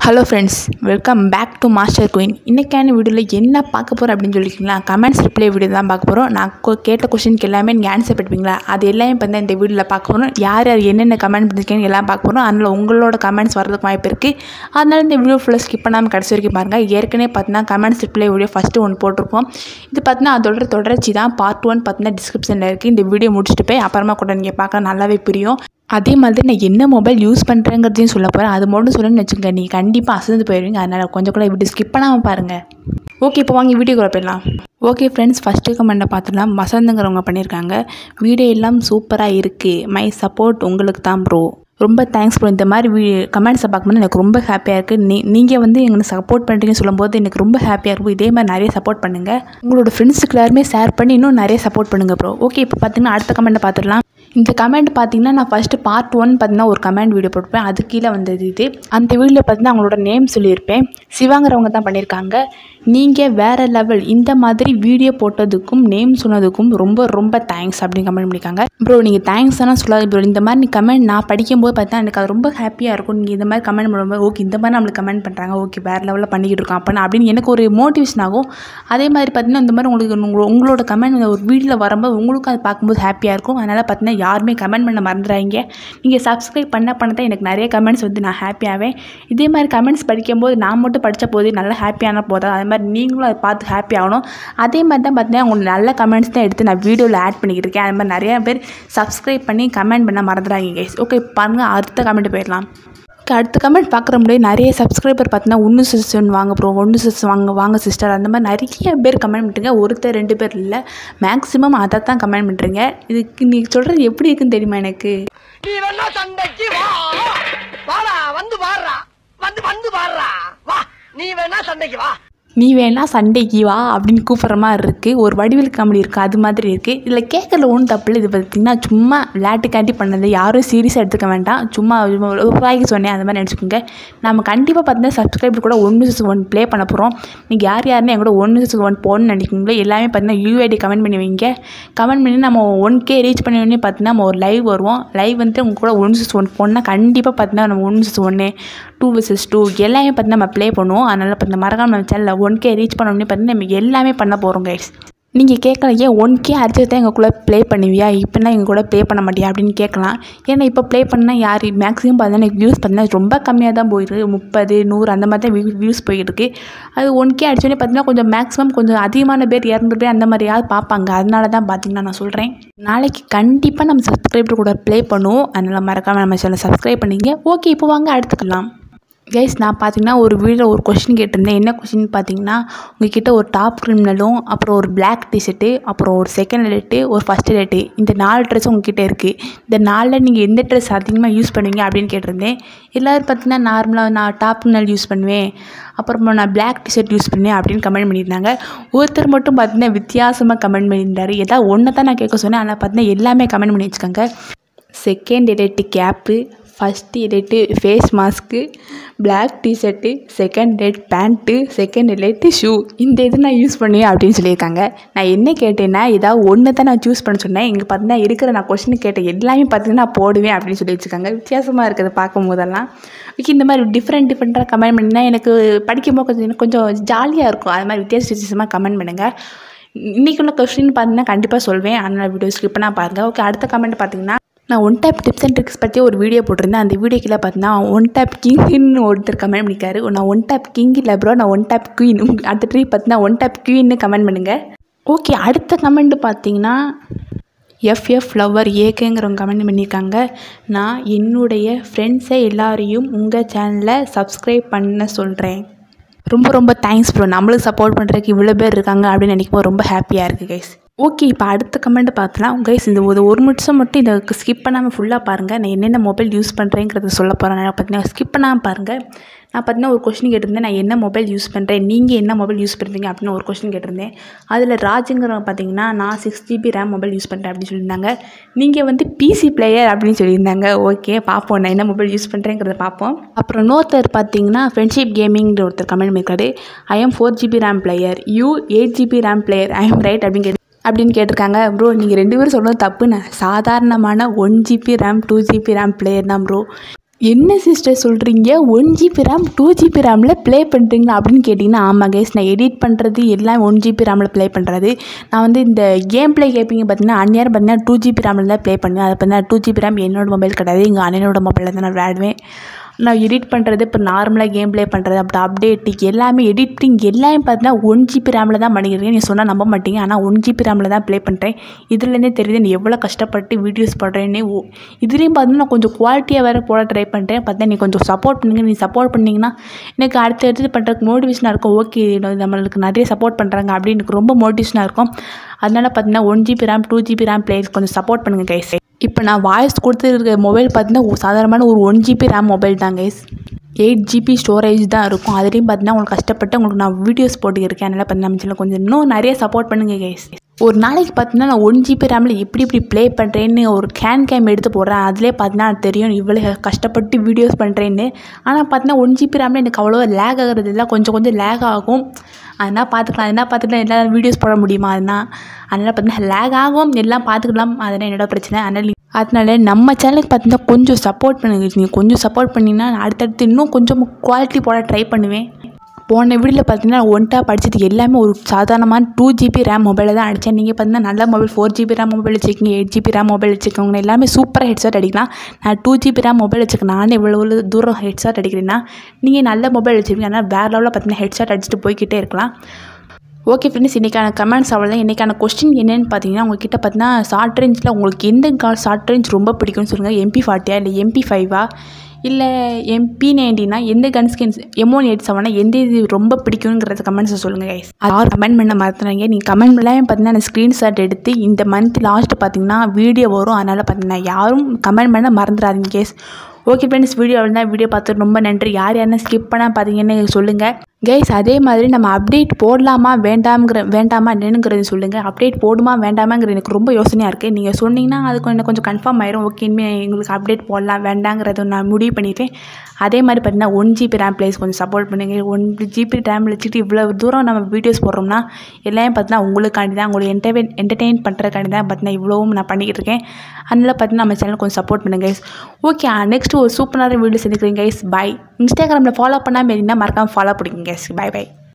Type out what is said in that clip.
hello friends welcome back to master queen இன்றைக்கான வீடியோவில் என்ன பார்க்க போகிறோம் அப்படின்னு சொல்லியிருக்கீங்களா கமெண்ட்ஸ் ரிப்ளை வீடியோ தான் பார்க்க போகிறோம் நான் கொ- கேட்ட கொஷினுக்கு எல்லாமே நீங்கள் ஆன்சர் பண்ணுவீங்களா அது எல்லாமே பார்த்தா இந்த வீடியோவில் பார்க்க போகிறோம் யார் யார் என்னென்ன கமெண்ட் பண்ணிருக்கீங்க எல்லாம் பார்க்க போகிறோம் அதனால் உங்களோட கமெண்ட்ஸ் வரதுக்கு வாய்ப்பு இருக்குது அதனால இந்த வீடியோ ஃபுல்லாக ஸ்கிப் பண்ணாமல் கடைசி வரைக்கும் பாருங்கள் ஏற்கனவே பார்த்தீங்கன்னா கமெண்ட்ஸ் ரிப்ளை வீடியோ ஃபஸ்ட்டு ஒன்று போட்டிருப்போம் இது பார்த்தீங்கன்னா அதோட தொடர்ச்சி தான் பார்ட் ஒன் பார்த்தீங்கன்னா டிஸ்கிரிப்ஷனில் இருக்குது இந்த வீடியோ முடிச்சுட்டு போய் அப்புறமா கூட நீங்கள் பார்க்க நல்லாவே புரியும் அதே மாதிரி நான் என்ன மொபைல் யூஸ் பண்ணுறேங்கிறதையும் சொல்ல போகிறேன் அது மட்டும் சொல்லணும்னு வச்சுக்கோங்க நீங்கள் கண்டிப்பாக அசந்து போயிடுவீங்க அதனால் கொஞ்சம் கூட வீடியோ ஸ்கிப் பண்ணாமல் பாருங்கள் ஓகே இப்போ வாங்கி வீடியோக்குள்ள போயிடலாம் ஓகே ஃப்ரெண்ட்ஸ் ஃபஸ்ட்டு கமெண்ட்டை பார்த்துலாம் வசந்தங்கிறவங்க பண்ணியிருக்காங்க வீடியோ எல்லாம் சூப்பராக இருக்குது மை சப்போர்ட் உங்களுக்கு தான் ப்ரோ ரொம்ப தேங்க்ஸ் ப்ரோ இந்த மாதிரி வீ கமெண்ட்ஸை பார்க்கும்போது எனக்கு ரொம்ப ஹாப்பியாக இருக்குது நீ நீங்கள் வந்து எங்களுக்கு சப்போர்ட் பண்ணுறீங்கன்னு சொல்லும்போது எனக்கு ரொம்ப ஹாப்பியாக இருக்கும் இதே மாதிரி நிறைய சப்போர்ட் பண்ணுங்கள் உங்களோட ஃப்ரெண்ட்ஸுக்கு எல்லாருமே ஷேர் பண்ணி இன்னும் நிறைய சப்போர்ட் பண்ணுங்கள் ப்ரோ ஓகே இப்போ பார்த்தீங்கன்னா அடுத்த கமெண்ட்டை பார்த்துடலாம் இந்த கமெண்ட் பார்த்தீங்கன்னா நான் ஃபஸ்ட்டு பார்ட் ஒன் பார்த்தீங்கன்னா ஒரு கமெண்ட் வீடியோ போட்டிருப்பேன் அது கீழே வந்தது இது அந்த வீடியோவில் பார்த்தீங்கன்னா அவங்களோட நேம் சொல்லியிருப்பேன் சிவாங்கிறவங்க தான் பண்ணியிருக்காங்க நீங்கள் வேறு லெவல் இந்த மாதிரி வீடியோ போட்டதுக்கும் நேம் சொன்னதுக்கும் ரொம்ப ரொம்ப தேங்க்ஸ் அப்படின்னு கமெண்ட் பண்ணியிருக்காங்க ப்ரோ நீங்கள் தேங்க்ஸ் எல்லாம் சொல்லாது ப்ரோ இந்த மாதிரி நீ கமெண்ட் நான் படிக்கும்போது பார்த்தா எனக்கு அது ரொம்ப ஹாப்பியாக இருக்கும் நீங்கள் இந்த மாதிரி கமெண்ட் பண்ணும்போது ஓகே இந்த மாதிரி நம்மளுக்கு கமெண்ட் பண்ணுறாங்க ஓகே வேறு லெவலில் பண்ணிக்கிட்டு இருக்கோம் அப்போ அப்படின்னு எனக்கு ஒரு மோட்டிவேஷன் ஆகும் அதே மாதிரி பார்த்தீங்கன்னா இந்த மாதிரி உங்களுக்கு உங்களோ- உங்களோட கமெண்ட் ஒரு வீடியோவில் வரும்போது உங்களுக்கும் அது பார்க்கும்போது ஹாப்பியாக இருக்கும் அதனால் பார்த்தீங்கன்னா யாருமே கமெண்ட் பண்ண மறந்துடாதீங்க நீங்கள் சப்ஸ்கிரைப் பண்ண பண்ண தான் எனக்கு நிறைய கமெண்ட்ஸ் வந்து நான் ஹாப்பியாவேன் இதே மாதிரி கமெண்ட்ஸ் படிக்கும்போது நான் மட்டும் படித்த போது நல்லா ஹாப்பியான போதும் அதே மாதிரி நீங்களும் அதை பார்த்து ஹாப்பி ஆகணும் அதே மாதிரி தான் பார்த்தீங்கன்னா உங்களுக்கு நல்ல கமெண்ட்ஸ் தான் எடுத்து நான் வீடியோவில் ஆட் பண்ணிக்கிட்டு இருக்கேன் அது மாதிரி நிறைய பேர் சப்ஸ்கிரைப் பண்ணி கமெண்ட் பண்ண மறந்துடாதீங்க கைஸ் ஓகே பாருங்கள் அடுத்த கமெண்ட் போயிடலாம் Okay, அடுத்த கமெண்ட் பார்க்குற முடியாது நிறைய சப்ஸ்கிரைபர் பார்த்தீங்கன்னா ஒன்று சிஸ்டர் வாங்க ப்ரோ ஒன்று சிஸ்டர் வாங்க வாங்க சிஸ்டர் அந்த மாதிரி நிறைய பேர் கமெண்ட் பண்ணுறீங்க ஒருத்தர் ரெண்டு பேர் இல்லை மேக்ஸிமம் அதை தான் கமெண்ட் பண்ணுறீங்க இதுக்கு நீ சொல்கிறது எப்படி இருக்குன்னு தெரியுமா எனக்கு நீ வேணா சண்டைக்கு வா வாடா வந்து பாடுறா வந்து வந்து பாடுறா வா நீ வேணா சண்டைக்கு வா நீ வேணா சண்டைக்கு வா அப்படின்னு கூப்பிட்ற மாதிரி இருக்குது ஒரு வடிவில் காமெடி இருக்குது அது மாதிரி இருக்குது இதில் கேட்கல ஒன்றும் தப்பு இல்லை இது பார்த்திங்கன்னா சும்மா விளையாட்டுக்காண்டி பண்ணது யாரும் சீரியஸாக எடுத்துக்க வேண்டாம் சும்மா சும்மா ஒரு ரூபாய்க்கு சொன்னேன் அந்த மாதிரி நினச்சிக்கோங்க நம்ம கண்டிப்பாக பார்த்தீங்கன்னா சப்ஸ்கிரைபர் கூட ஒன்று சிக்ஸ் ஒன் ப்ளே பண்ண போகிறோம் நீங்கள் யார் யாருன்னு என் கூட ஒன்று சிக்ஸ் ஒன் போகணும்னு நினைக்கிறீங்களோ எல்லாமே பார்த்தீங்கன்னா யூஐடி கமெண்ட் பண்ணி வைங்க கமெண்ட் பண்ணி நம்ம ஒன் கே ரீச் பண்ணி உடனே பார்த்தீங்கன்னா நம்ம ஒரு லைவ் வருவோம் லைவ் வந்துட்டு உங்க கூட ஒன் சிக்ஸ் ஒன் போனால் கண்டிப்பாக பார்த்தீங்கன்னா நம்ம ஒன் சிக்ஸ் ஒன்று டூ விசஸ் டூ எல்லாமே பார்த்தீங்கன்னா நம்ம ப்ளே பண்ணுவோம் அதனால் பார்த்தீங்கன்னா மறக்காம நம்ம சேனலில் ஒன் கே ரீச் பண்ண உடனே பார்த்தீங்கன்னா நம்ம எல்லாமே பண்ண போகிறோம் கைஸ் நீங்கள் கேட்கலாம் ஏன் ஒன் கே அடிச்சு தான் எங்கள் கூட ப்ளே பண்ணுவியா இப்போனா எங்கள் கூட ப்ளே பண்ண மாட்டியா அப்படின்னு கேட்கலாம் ஏன்னா இப்போ ப்ளே பண்ணால் யார் மேக்ஸிமம் பார்த்தீங்கன்னா வியூஸ் பார்த்தீங்கன்னா ரொம்ப கம்மியாக தான் போயிருக்கு முப்பது நூறு அந்த மாதிரி தான் வியூஸ் போயிட்டு இருக்கு அது ஒன் கே அடிச்சோடனே பார்த்தீங்கன்னா கொஞ்சம் மேக்ஸிமம் கொஞ்சம் அதிகமான பேர் இரநூறு பேர் அந்த மாதிரியாவது பார்ப்பாங்க அதனால தான் பார்த்தீங்கன்னா நான் சொல்கிறேன் நாளைக்கு கண்டிப்பாக நம்ம சப்ஸ்கிரைபர் கூட ப்ளே பண்ணுவோம் அதனால் மறக்காமல் நம்ம சேனல் சப்ஸ்கிரைப் பண்ணிங்க ஓகே இப்போ வாங்க அடுத்துக்கலாம் கைஸ் நான் பார்த்தீங்கன்னா ஒரு வீடியோவில் ஒரு கொஷின் கேட்டிருந்தேன் என்ன கொஷின் பார்த்தீங்கன்னா உங்ககிட்ட ஒரு டாப் கிரிமினலும் அப்புறம் ஒரு பிளாக் டிஷர்ட்டு அப்புறம் ஒரு செகண்ட் எலைட்டு ஒரு ஃபஸ்ட் எலைட்டு இந்த நாலு ட்ரெஸ்ஸும் உங்ககிட்ட இருக்குது இந்த நாளில் நீங்கள் எந்த ட்ரெஸ் அதிகமாக யூஸ் பண்ணுவீங்க அப்படின்னு கேட்டிருந்தேன் எல்லோரும் பார்த்தீங்கன்னா நார்மலாக நான் டாப் கிரிமினல் யூஸ் பண்ணுவேன் அப்புறமா நான் பிளாக் டிஷர்ட் யூஸ் பண்ணுவேன் அப்படின்னு கமெண்ட் பண்ணியிருந்தாங்க ஒருத்தர் மட்டும் பார்த்தீங்கன்னா வித்தியாசமாக கமெண்ட் பண்ணியிருந்தாரு ஏதாவது ஒன்று தான் நான் கேட்க சொன்னேன் ஆனால் பார்த்தீங்கன்னா எல்லாமே கமெண்ட் பண்ணி வச்சுக்கோங்க second edit cap first edit face mask black T shirt second டேட் பேண்ட்டு செகண்ட் எலைட்டு ஷூ இந்த இது நான் யூஸ் பண்ணுவேன் அப்படின்னு சொல்லியிருக்காங்க நான் என்ன கேட்டேன்னா ஏதாவது ஒன்று தான் நான் சூஸ் பண்ண சொன்னேன் இங்கே பார்த்தீங்கன்னா இருக்கிற நான் கொஷின் கேட்டேன் எல்லாமே பார்த்தீங்கன்னா நான் போடுவேன் அப்படின்னு சொல்லி வச்சுருக்காங்க வித்தியாசமாக இருக்குது பார்க்கும் போதெல்லாம் ஓகே இந்த மாதிரி டிஃப்ரெண்ட் டிஃப்ரெண்ட்டாக கமெண்ட் பண்ணினா எனக்கு படிக்கும்போது கொஞ்சம் கொஞ்சம் ஜாலியாக இருக்கும் அது மாதிரி வித்தியாச வித்தியாசமாக கமெண்ட் பண்ணுங்கள் இன்றைக்குள்ள கொஸ்டின் பார்த்தீங்கன்னா கண்டிப்பாக சொல்வேன் அதனால் வீடியோ ஸ்கிப் பண்ணால் பாருங்கள் ஓகே அடுத்த கமெண்ட் பார்த்தீங்கன்னா நான் one type tips and tricks பற்றி ஒரு வீடியோ போட்டிருந்தேன் அந்த வீடியோ கீழே பார்த்தீங்கன்னா ஒன் டைப் கிங்னு ஒருத்தர் கமெண்ட் பண்ணிக்காரு நான் ஒன் டைப் கிங் இல்லை ப்ரோ நான் ஒன் டைப் குயின் அடுத்த ட்ரீ பார்த்தீங்கன்னா ஒன் டைப் குயின்னு கமெண்ட் பண்ணுங்கள் ஓகே அடுத்த கமெண்ட் பார்த்தீங்கன்னா எஃப்எஃப் லவ்வர் ஏகேங்கிறவங்க கமெண்ட் பண்ணியிருக்காங்க நான் என்னுடைய ஃப்ரெண்ட்ஸை எல்லாரையும் உங்கள் சேனலை சப்ஸ்கிரைப் பண்ண சொல்கிறேன் ரொம்ப ரொம்ப தேங்க்ஸ் ப்ரோ நம்மளுக்கு சப்போர்ட் பண்ணுறதுக்கு இவ்வளோ பேர் இருக்காங்க அப்படின்னு நினைக்கும் போது ரொம்ப ஹாப்பியாக இருக்குது கைஸ் ஓகே இப்போ அடுத்த கமெண்ட் பார்த்தலாம் கைஸ் இந்த ஒரு ஒரு நிமிஷம் மட்டும் இதை ஸ்கிப் பண்ணாமல் ஃபுல்லாக பாருங்கள் நான் என்னென்ன மொபைல் யூஸ் பண்ணுறேங்கிறத சொல்ல போகிறேன் நான் பார்த்தீங்கன்னா ஸ்கிப் பண்ணாமல் பாருங்கள் நான் பார்த்தீங்கன்னா ஒரு கொஸ்டின் கேட்டிருந்தேன் நான் என்ன மொபைல் யூஸ் பண்ணுறேன் நீங்கள் என்ன மொபைல் யூஸ் பண்ணுறீங்க அப்படின்னு ஒரு கொஸ்டின் கேட்டிருந்தேன் அதில் ராஜுங்கிறவங்க பார்த்தீங்கன்னா நான் six GB RAM mobile use பண்ணுறேன் அப்படின்னு சொல்லியிருந்தாங்க நீங்கள் வந்து பிசி பிளேயர் அப்படின்னு சொல்லியிருந்தாங்க ஓகே பார்ப்போம் நான் என்ன மொபைல் யூஸ் பண்ணுறேங்கிறத பார்ப்போம் அப்புறம் இன்னொருத்தர் பார்த்தீங்கன்னா ஃப்ரெண்ட்ஷிப் கேமிங்கிற ஒருத்தர் கமெண்ட் பண்ணியிருக்காரு I am four GB RAM player you eight GB RAM player I am right அப்படின்னு கேட்டு அப்படின்னு கேட்டிருக்காங்க ப்ரோ நீங்கள் ரெண்டு பேரும் சொல்கிறது தப்புண்ணே சாதாரணமான one GB RAM two GB RAM player தான் ப்ரோ என்ன சிஸ்டர் சொல்கிறீங்க one GB RAM two GB ரேமில் ப்ளே பண்ணுறீங்களா அப்படின்னு கேட்டிங்கன்னா ஆமாம் கைஸ் நான் எடிட் பண்ணுறது எல்லாம் ஒன் ஜிபி ரேமில் ப்ளே பண்ணுறது நான் வந்து இந்த கேம் ப்ளே கேட்பீங்க பார்த்தீங்கன்னா அந்நேரம் பார்த்தீங்கன்னா டூ ஜிபி ரேமில் தான் ப்ளே பண்ணுவேன் அதை பார்த்தீங்கன்னா டூ ஜிபி ரேம் என்னோட மொபைல் கிடையாது எங்கள் அண்ணனோட மொபைலில் தான் நான் விளையாடுவேன் நான் எடிட் பண்ணுறது இப்போ நார்மலாக கேம் ப்ளே பண்ணுறது அப்படி அப்டேட்டு எல்லாமே எடிட்டிங் எல்லாமே பார்த்தீங்கன்னா ஒன் ஜிபி ரேமில் தான் பண்ணிக்கிறேன் நீ சொன்னால் நம்ப மாட்டீங்க ஆனால் ஒன் ஜிபி ரேமில் தான் ப்ளே பண்ணுறேன் இதுலேருந்தே தெரியுது நீ எவ்வளோ கஷ்டப்பட்டு வீடியோஸ் போடுறேன்னு ஓ இதுலேயும் பார்த்தீங்கன்னா நான் கொஞ்சம் குவாலிட்டியாக வேறு போட ட்ரை பண்ணுறேன் பார்த்தா நீ கொஞ்சம் சப்போர்ட் பண்ணுங்க நீ சப்போர்ட் பண்ணிங்கன்னா எனக்கு அடுத்து அடுத்து பண்ணுறதுக்கு மோட்டிவேஷனாக இருக்கும் ஓகே நம்மளுக்கு நிறைய சப்போர்ட் பண்ணுறாங்க அப்படின்னு எனக்கு ரொம்ப மோட்டிவேஷனாக இருக்கும் அதனால பார்த்தீங்கன்னா one GB RAM two GB RAM players கொஞ்சம் சப்போர்ட் பண்ணுங்கள் கைஸ் இப்போ நான் வாய்ஸ் கொடுத்துருக்க மொபைல் பார்த்தீங்கன்னா ஒரு சாதாரணமான ஒரு ஒன் ஜிபி ரேம் மொபைல் தான் கைஸ் எயிட் ஜிபி ஸ்டோரேஜ் தான் இருக்கும் அதுலேயும் பார்த்தீங்கன்னா உங்களுக்கு கஷ்டப்பட்டு உங்களுக்கு நான் வீடியோஸ் போட்டுருக்கேன் அதனால் பார்த்தீங்கன்னா நம்ம channel கொஞ்சம் இன்னும் நிறைய சப்போர்ட் பண்ணுங்கள் கைஸ் ஒரு நாளைக்கு பார்த்தீங்கன்னா நான் ஒன் ஜிபி ரேமில் எப்படி இப்படி ப்ளே பண்ணுறேன்னு ஒரு கேன் கேம் எடுத்து போடுறேன் அதிலே பார்த்தீங்கன்னா எனக்கு தெரியும் இவ்வளோ கஷ்டப்பட்டு வீடியோஸ் பண்ணுறேன்னு ஆனால் பார்த்தீங்கன்னா ஒன் ஜிபி ரேமில் எனக்கு அவ்வளோ லேக் ஆகிறது இல்லை கொஞ்சம் கொஞ்சம் லேக் ஆகும் அதனால் பார்த்துக்கலாம் அதனால் பார்த்துக்கலாம் எல்லா வீடியோஸ் போட முடியுமா அதனால் அதனால் பார்த்தீங்கன்னா லேக் ஆகும் எல்லாம் பார்த்துக்கலாம் அதெல்லாம் என்னோட பிரச்சனை அதனால் அதனால நம்ம சேனலுக்கு பார்த்தீங்கன்னா கொஞ்சம் சப்போர்ட் பண்ணுங்க நீங்கள் கொஞ்சம் சப்போர்ட் பண்ணிங்கன்னா நான் அடுத்தடுத்து இன்னும் கொஞ்சம் குவாலிட்டி போட ட்ரை பண்ணுவேன் போன வீடியோவில் பார்த்தீங்கன்னா ஒன்ட்டா படிச்சது எல்லாமே ஒரு சாதாரணமான டூ ஜிபி ரேம் மொபைலில் தான் அடித்தேன் நீங்கள் பார்த்தீங்கன்னா நல்ல mobile four GB RAM mobile வச்சுக்கோங்க எயிட் ஜிபி ரேம் மொபைல் வச்சுக்கோங்க எல்லாமே சூப்பராக ஹெட்செட் அடிக்கலாம் நான் டூ ஜிபி ரேம் மொபைல் வச்சுக்கேன் நானே இவ்வளோ இவ்வளோ தூரம் ஹெட்செட் அடிக்கிறேன்னா நீங்கள் நல்ல மொபைல் வச்சுருக்கீங்க ஆனால் வேறு லெவலில் பார்த்தீங்கன்னா ஹெட்செட் அடிச்சுட்டு போய்கிட்டே இருக்கலாம் ஓகே ஃப்ரெண்ட்ஸ் இன்றைக்கான கமெண்ட்ஸ் அவ்வளோ இன்றைக்கான கொஸ்டின் என்னென்னு பார்த்தீங்கன்னா உங்ககிட்ட பார்த்தீங்கன்னா ஷார்ட் ரேஞ்சில் உங்களுக்கு எந்த கால் ஷார்ட் ரேஞ்ச் ரொம்ப பிடிக்கும்னு சொல்லுங்கள் எம்பி ஃபார்ட்டியா இல்லை எம்பி ஃபைவா இல்லை எம்பி நைன்டினா எந்த கன் ஸ்கின்ஸ் எமோன் எயிட் செவனா எந்த இது ரொம்ப பிடிக்குங்கிறத கமெண்ட்ஸை சொல்லுங்கள் கைஸ் யாரும் கமெண்ட் பண்ண மறந்துடுங்க நீங்கள் கமெண்ட் எல்லாமே பார்த்தீங்கன்னா அந்த ஸ்க்ரீன்ஷாட் எடுத்து இந்த மந்த் லாஸ்ட் பார்த்தீங்கன்னா வீடியோ வரும் அதனால் பார்த்தீங்கன்னா யாரும் கமெண்ட் பண்ண மறந்துடாதீங்க கேஸ் ஓகே ஃப்ரெண்ட்ஸ் வீடியோ தான் வீடியோ பார்த்து ரொம்ப நன்றி யார் யாருன்னா ஸ்கிப் பண்ணால் பார்த்தீங்கன்னு சொல்லுங்கள் கைஸ் அதே மாதிரி நம்ம அப்டேட் போடலாமா வேண்டாம்ங்கிற வேண்டாமா என்னங்கிறது சொல்லுங்கள் அப்டேட் போடுமா வேண்டாமாங்கிறது எனக்கு ரொம்ப யோசனையாக இருக்குது நீங்கள் சொன்னீங்கன்னா அது கொஞ்சம் கொஞ்சம் கன்ஃபார்ம் ஆயிரும் ஓகே இனிமேல் எங்களுக்கு அப்டேட் போடலாம் வேண்டாங்கிறத நான் முடிவு பண்ணிட்டேன் அதே மாதிரி பார்த்தீங்கன்னா ஒன் ஜிபி ரேம் பிளேஸ் கொஞ்சம் சப்போர்ட் பண்ணுங்கள் ஒன் ஜிபி ரேம் வச்சுட்டு இவ்வளோ தூரம் நம்ம வீடியோஸ் போடுறோம்னா எல்லாமே பார்த்தீங்கன்னா உங்களுக்காண்டி தான் உங்களுக்கு என்டர்டெயின் என்டர்டெயின் பண்ணுறதுக்காண்டி தான் பார்த்தீங்கன்னா இவ்வளவும் நான் பண்ணிக்கிட்டு இருக்கேன் அதனால் பார்த்தீங்கன்னா நம்ம சேனல் கொஞ்சம் சப்போர்ட் பண்ணுங்க கைஸ் ஓகே நெக்ஸ்ட் ஒரு சூப்பரான வீடியோஸ் எடுக்கிறேன் கைஸ் பை இன்ஸ்டாகிராமில் ஃபாலோ பண்ணாமல் இருந்தால் மறக்காமல் ஃபாலோ பண்ணிக்கங்க கைஸ் பை பை